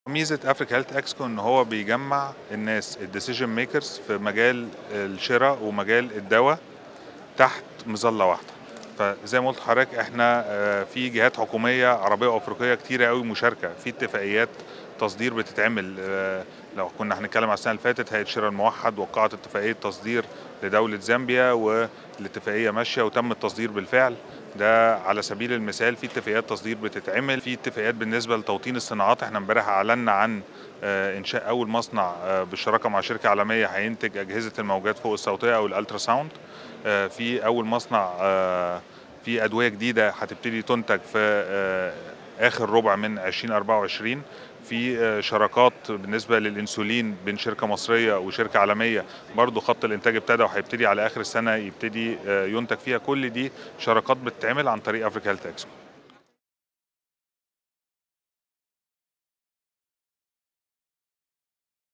ميزه افريكا هيلث اكسكو ان هو بيجمع الناس الديسيجن ميكرز في مجال الشراء ومجال الدواء تحت مظله واحده فزي ما قلت لحضرتك احنا آه، في جهات حكوميه عربيه وافريقيه كتيره قوي مشاركه في اتفاقيات تصدير بتتعمل آه، لو كنا هنتكلم على السنه اللي فاتت هيئه شراء الموحد وقعت اتفاقيه تصدير لدوله زامبيا والاتفاقيه ماشيه وتم التصدير بالفعل ده على سبيل المثال في اتفاقيات تصدير بتتعمل في اتفاقيات بالنسبه لتوطين الصناعات احنا امبارح اعلنا عن آه، انشاء اول مصنع آه، بالشراكه مع شركه عالميه هينتج اجهزه الموجات فوق الصوتيه او الالترا ساوند آه، في اول مصنع آه، في ادويه جديده هتبتدي تنتج في آه، اخر ربع من 2024 في آه، شراكات بالنسبه للانسولين بين شركه مصريه وشركه عالميه برضو خط الانتاج ابتدى وهيبتدي على اخر السنه يبتدي آه، ينتج فيها كل دي شراكات بتتعمل عن طريق افريكا هيلث اكسبو